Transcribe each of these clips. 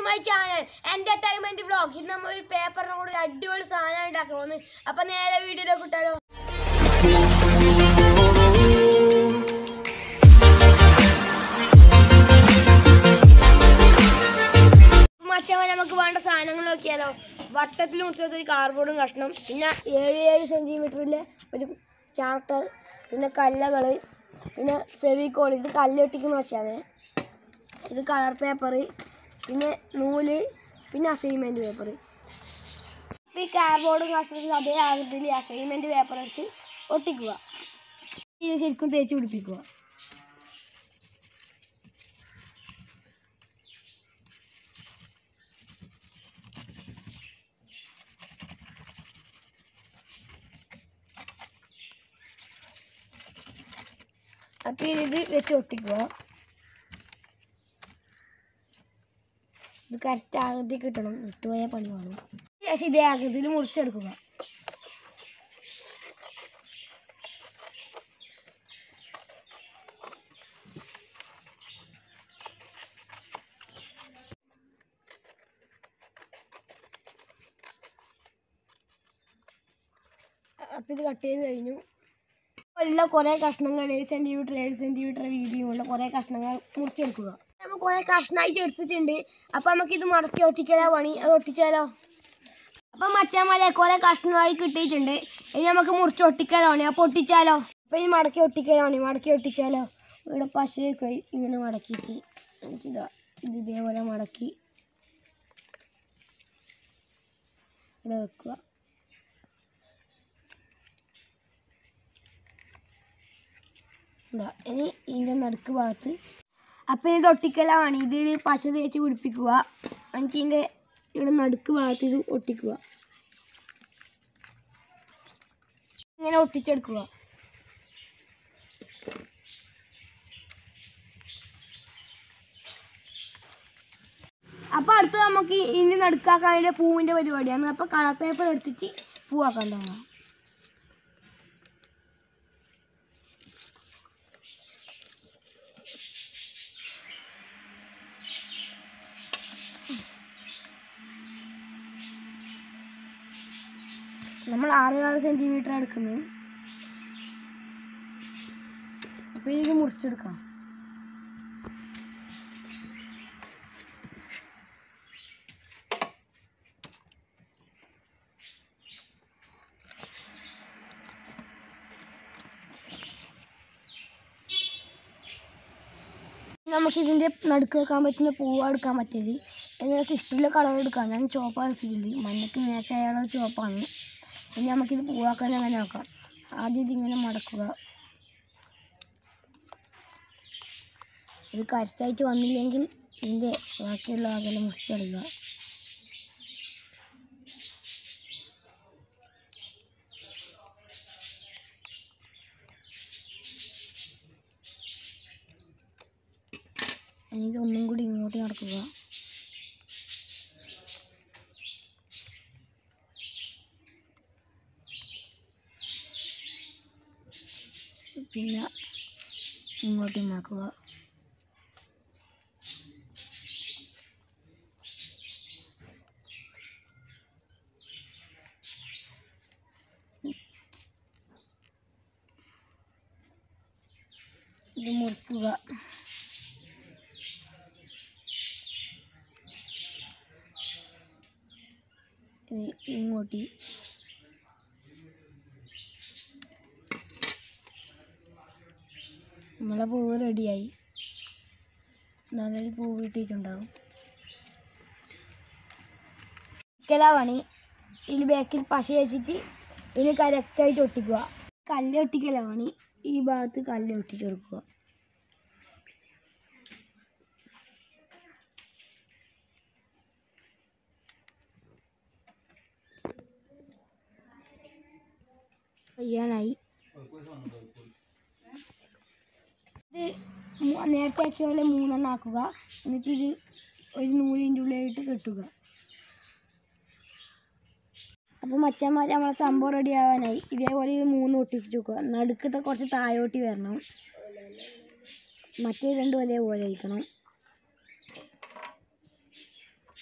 my channel entertainment blog ഇന്ന് നമ്മൾ ഒരു പേപ്പറിനെ കൂടെ ഒരു അടിപൊളി സാധനം ഉണ്ടാക്കാൻ പോകുന്നു അപ്പൊ നേരെ വീഡിയോയിലേക്ക് ഇട്ടാലോ മച്ചവൻ നമുക്ക് വേണ്ട സാധനങ്ങൾ നോക്കിയാലോ വട്ടത്തിൽ മുറിച്ചത് ഒരു കാർബോർഡും കഷ്ണം പിന്നെ ഏഴ് ഏഴ് സെൻറ്റിമീറ്ററിൽ ഒരു ചാർട്ടർ പിന്നെ കല്ലകൾ പിന്നെ ഫെവിക്കോൾ ഇത് കല്ലൊട്ടിക്കുന്ന വശമാണ് ഇത് കളർ പേപ്പർ പിന്നെ നൂല് പിന്നെ അസൈൻമെൻറ്റ് പേപ്പർ ഈ കാർബോർഡും കഷ്ണത്തിൽ അതേ ആകൃതിയിൽ അസൈൻമെൻറ്റ് പേപ്പർ എടുത്ത് ഒട്ടിക്കുക ഇത് ശരിക്കും തേച്ച് പിടിപ്പിക്കുക അപ്പം ഇത് വെച്ച് ഒട്ടിക്കുക ഇത് കറക്റ്റ് ആകൃതി കിട്ടണം വിട്ടുപോയ പണി വേണം ശേഷം ഇതേ ആകൃതിയിൽ മുറിച്ചെടുക്കുക അപ്പം ഇത് കട്ട് ചെയ്ത് കഴിഞ്ഞു ഉള്ള കുറേ കഷ്ണങ്ങൾ ഏഴ് സെൻറ്റിമീറ്റർ ഏഴ് സെൻറ്റിമീറ്റർ വീതിയുമുള്ള കുറേ കഷ്ണങ്ങൾ മുറിച്ചെടുക്കുക നമ്മൾ കുറേ കഷ്ണമായിട്ട് എടുത്തിട്ടുണ്ട് അപ്പം നമുക്ക് ഇത് മടക്കി ഒട്ടിക്കലാ പണി അത് ഒട്ടിച്ചാലോ അപ്പം മച്ചാമലെ കുറേ കഷ്ണമായി കിട്ടിയിട്ടുണ്ട് ഇനി നമുക്ക് മുറിച്ച് ഒട്ടിക്കലാണ് അപ്പോൾ ഒട്ടിച്ചാലോ അപ്പം ഈ മടക്കി ഒട്ടിക്കലാണ് മടക്കി ഒട്ടിച്ചാലോ ഇവിടെ പശയൊക്കെ ഇങ്ങനെ മടക്കിയിട്ട് എനിക്കിതാ ഇത് ഇതേപോലെ മടക്കി ഇവിടെ വെക്കുക ഇതാ ഇനി ഇതിൻ്റെ നടുക്ക് ഭാഗത്ത് അപ്പം ഇത് ഒട്ടിക്കലാണ് ഇതിൽ പശ തേച്ച് പിടിപ്പിക്കുക എനിക്ക് ഇതിൻ്റെ ഇവിടെ നടുക്ക് ഭാഗത്ത് ഇത് ഒട്ടിക്കുക ഇങ്ങനെ ഒട്ടിച്ചെടുക്കുക അപ്പോൾ അടുത്ത് നമുക്ക് ഇനി നടുക്കാക്കാൻ അതിൻ്റെ പൂവിൻ്റെ പരിപാടിയാണ് അപ്പോൾ കളർ പേപ്പർ എടുത്തിട്ട് പൂവാക്കാൻ തുടങ്ങാം നമ്മൾ ആറ് ആറ് സെൻറ്റിമീറ്റർ എടുക്കുന്നത് അപ്പോൾ ഇത് മുറിച്ചെടുക്കാം നമുക്ക് ഇതിൻ്റെ നടുക്ക് വെക്കാൻ പറ്റുന്ന പൂവ് എടുക്കാൻ പറ്റിയത് നിങ്ങൾക്ക് ഇഷ്ടമുള്ള കളർ എടുക്കാം ഞാൻ ചുവപ്പാണ് എടുത്തിട്ടുണ്ട് മഞ്ഞക്ക് മാച്ച് അയാളുടെ ചുവപ്പാണ് ഇനി നമുക്കിത് പൂവാക്കാൻ അങ്ങനെ നോക്കാം ആദ്യം ഇതിങ്ങനെ മടക്കുക ഇത് കരച്ചായിട്ട് വന്നില്ലെങ്കിൽ ഇതിൻ്റെ ബാക്കിയുള്ള അകലെ മുറിച്ചെടുക്കുക ഇനി ഇതൊന്നും കൂടി ഇങ്ങോട്ട് നടക്കുക പിന്നെ ഇങ്ങോട്ട് നടക്കുക ഇത് മുറിക്കുക ഇത് ഇങ്ങോട്ട് നമ്മളെ പൂവ് റെഡിയായി നല്ലൊരു പൂവ് കിട്ടിയിട്ടുണ്ടാവും പണി ഇതിൽ ബാക്കിൽ പശ വെച്ചിട്ട് ഇതിന് കറക്റ്റായിട്ട് ഒട്ടിക്കുക കല്ല് ഒട്ടിക്കല പണി ഈ ഭാഗത്ത് കല്ല് ഒട്ടിച്ച് കൊടുക്കുക ചെയ്യാനായി ഇത് മൂ- നേരത്തെ ആക്കിയ പോലെ മൂന്നെണ്ണം ആക്കുക എന്നിട്ട് ഇത് ഒരു നൂലിൻ്റെ ഉള്ളിലായിട്ട് കെട്ടുക അപ്പോൾ മച്ചന്മാർ നമ്മളെ സംഭവം റെഡി ആവാനായി ഇതേപോലെ ഇത് മൂന്ന് ഒട്ടിച്ച് വെക്കുക നടുക്കത്തെ കുറച്ച് താഴോട്ടി വരണം മറ്റേ രണ്ടും ഒരേപോലെ ഇരിക്കണം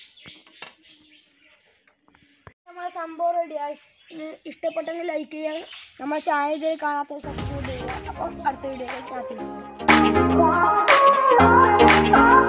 നമ്മളെ സംഭവം റെഡിയായി ഇത് ഇഷ്ടപ്പെട്ടെങ്കിൽ ലൈക്ക് ചെയ്യുക നമ്മുടെ ചാനൽ ഇതുവരെ കാണാത്ത സബ്സ്ക്രൈബ് ചെയ്യുക അപ്പം അടുത്ത വീഡിയോയിലേക്ക് കാത്തിരിക്കുക